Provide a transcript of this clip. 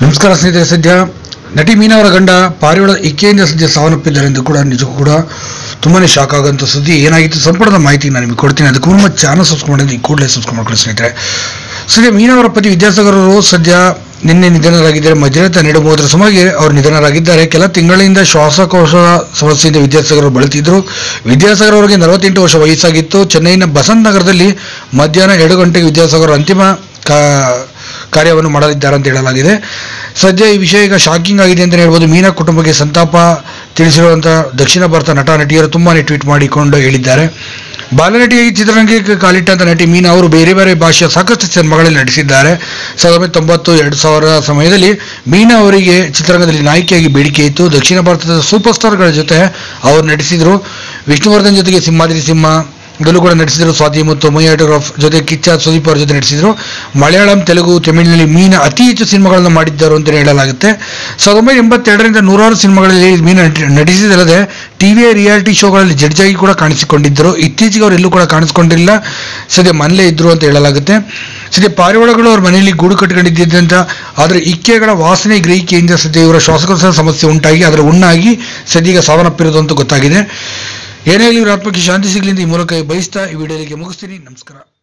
ನಮಸ್ಕಾರ ಸ್ನೇಹಿತರೆ ಸದ್ಯ ನಟಿ ಮೀನಾ ಅವರ ಗಂಡ ಪಾರಿವಾಳ ಇಕ್ಕೆಯಿಂದ ಸದ್ಯ ಸಾವನ್ನಪ್ಪಿದ್ದಾರೆಂದು ಕೂಡ ನಿಜಕ್ಕೂ ಕೂಡ ತುಂಬಾನೇ ಶಾಕ್ ಆಗೋಂಥ ಸುದ್ದಿ ಏನಾಗಿತ್ತು ಸಂಪೂರ್ಣ ಮಾಹಿತಿ ನಾನು ನಿಮಗೆ ಕೊಡ್ತೀನಿ ಅದಕ್ಕೂ ಮುನ್ನ ಚಾನಲ್ ಸಬ್ಸ್ಕ್ರೈಬ್ ಮಾಡಿದ್ರೆ ಈ ಕೂಡಲೇ ಸಬ್ಸ್ಕ್ರೈಬ್ ಮಾಡ್ಕೊಳ್ಳಿ ಸ್ನೇಹಿತರೆ ಸದ್ಯ ಮೀನಾ ಅವರ ಪತಿ ವಿದ್ಯಾಸಾಗರ್ ಅವರು ಸದ್ಯ ನಿನ್ನೆ ನಿಧನರಾಗಿದ್ದಾರೆ ಮಧ್ಯರಾತ್ರಿ ಹನ್ನೆರಡು ಮೂವತ್ತರ ಸುಮಾರಿಗೆ ಅವರು ನಿಧನರಾಗಿದ್ದಾರೆ ಕೆಲ ತಿಂಗಳಿಂದ ಶ್ವಾಸಕೋಶ ಸಮಸ್ಯೆಯಿಂದ ವಿದ್ಯಾಸಾಗರ್ ಅವರು ಬಳಲ್ತಿದ್ರು ವಿದ್ಯಾಸಾಗರ್ ಅವರಿಗೆ ನಲವತ್ತೆಂಟು ವರ್ಷ ವಯಸ್ಸಾಗಿತ್ತು ಚೆನ್ನೈನ ಬಸಂತ್ ನಗರದಲ್ಲಿ ಮಧ್ಯಾಹ್ನ ಎರಡು ಗಂಟೆಗೆ ವಿದ್ಯಾಸಾಗರ್ ಅಂತಿಮ ಕಾ ಕಾರ್ಯವನ್ನು ಮಾಡಲಿದ್ದಾರೆ ಅಂತ ಹೇಳಲಾಗಿದೆ ಸದ್ಯ ಈ ವಿಷಯ ಈಗ ಶಾಕಿಂಗ್ ಆಗಿದೆ ಅಂತ ಹೇಳ್ಬೋದು ಮೀನಾ ಕುಟುಂಬಕ್ಕೆ ಸಂತಾಪ ತಿಳಿಸಿರುವಂಥ ದಕ್ಷಿಣ ಭಾರತ ನಟ ನಟಿಯರು ತುಂಬಾನೇ ಟ್ವೀಟ್ ಮಾಡಿಕೊಂಡು ಹೇಳಿದ್ದಾರೆ ಬಾಲನಟಿಯಾಗಿ ಚಿತ್ರರಂಗಕ್ಕೆ ಕಾಲಿಟ್ಟಂತ ನಟಿ ಮೀನಾ ಅವರು ಬೇರೆ ಬೇರೆ ಭಾಷೆಯ ಸಾಕಷ್ಟು ಸಿನಿಮಾಗಳಲ್ಲಿ ನಟಿಸಿದ್ದಾರೆ ಸಾವಿರದ ಒಂಬೈನೂರ ತೊಂಬತ್ತು ಎರಡು ಸಾವಿರ ಸಮಯದಲ್ಲಿ ಮೀನಾ ಅವರಿಗೆ ಚಿತ್ರರಂಗದಲ್ಲಿ ನಾಯಕಿಯಾಗಿ ಬೇಡಿಕೆ ಇತ್ತು ದಕ್ಷಿಣ ಭಾರತದ ಸೂಪರ್ ಸ್ಟಾರ್ಗಳ ಜೊತೆ ಅವರು ನಟಿಸಿದರು ವಿಷ್ಣುವರ್ಧನ್ ಜೊತೆಗೆ ಸಿಂಹಾದ್ರಿ ಸಿಂಹ ಇದರಲ್ಲೂ ಕೂಡ ನಟಿಸಿದರು ಸ್ವಾತಿ ಮತ್ತು ಮೊಯಾಟೋಗ್ರಾಫ್ ಜೊತೆ ಕಿಚ್ಚ ಸುದೀಪ್ ಅವ್ರ ಜೊತೆ ನಟಿಸಿದರು ಮಲಯಾಳಂ ತೆಲುಗು ತಮಿಳಿನಲ್ಲಿ ಮೀನ ಅತಿ ಹೆಚ್ಚು ಸಿನಿಮಾಗಳನ್ನು ಮಾಡಿದ್ದರು ಅಂತ ಹೇಳಲಾಗುತ್ತೆ ಸಾವಿರದ ಒಂಬೈನೂರ ಎಂಬತ್ತೆರಡರಿಂದ ನೂರಾರು ಸಿನಿಮಾಗಳಲ್ಲಿ ಮೀನ ನಟಿ- ನಟಿಸಿದಲ್ಲದೆ ಟಿವಿಯ ರಿಯಾಲಿಟಿ ಶೋಗಳಲ್ಲಿ ಜಡ್ಜಾಗಿ ಕೂಡ ಕಾಣಿಸಿಕೊಂಡಿದ್ದರು ಇತ್ತೀಚೆಗೆ ಅವರು ಎಲ್ಲೂ ಕೂಡ ಕಾಣಿಸ್ಕೊಂಡಿಲ್ಲ ಸದ್ಯ ಮನೇಲೇ ಇದ್ರು ಅಂತ ಹೇಳಲಾಗುತ್ತೆ ಸದ್ಯ ಪಾರಿವಾಳಗಳು ಅವ್ರ ಮನೆಯಲ್ಲಿ ಗೂಡು ಕಟ್ಟಿಕೊಂಡಿದ್ದಂತ ಆದರೆ ಇಕ್ಕೆಗಳ ವಾಸನೆ ಗ್ರಹಿಕೆಯಿಂದ ಸದ್ಯ ಇವರ ಶ್ವಾಸಕೋಶ ಸಮಸ್ಯೆ ಉಂಟಾಗಿ ಅದರ ಉಣ್ಣಾಗಿ ಸದ್ಯ ಈಗ ಸಾವನ್ನಪ್ಪಿರೋದು ಅಂತ ಗೊತ್ತಾಗಿದೆ ಏನೇ ಆಗಲಿ ಇವ್ರ ಆತ್ಮಕ್ಕೆ ಶಾಂತಿ ಸಿಗಲಿ ಅಂತ ಈ ಮೂಲಕ ಬಯಸ್ತಾ ಈ ವಿಡಿಯೋಗೆ ಮುಗಿಸ್ತೀನಿ ನಮಸ್ಕಾರ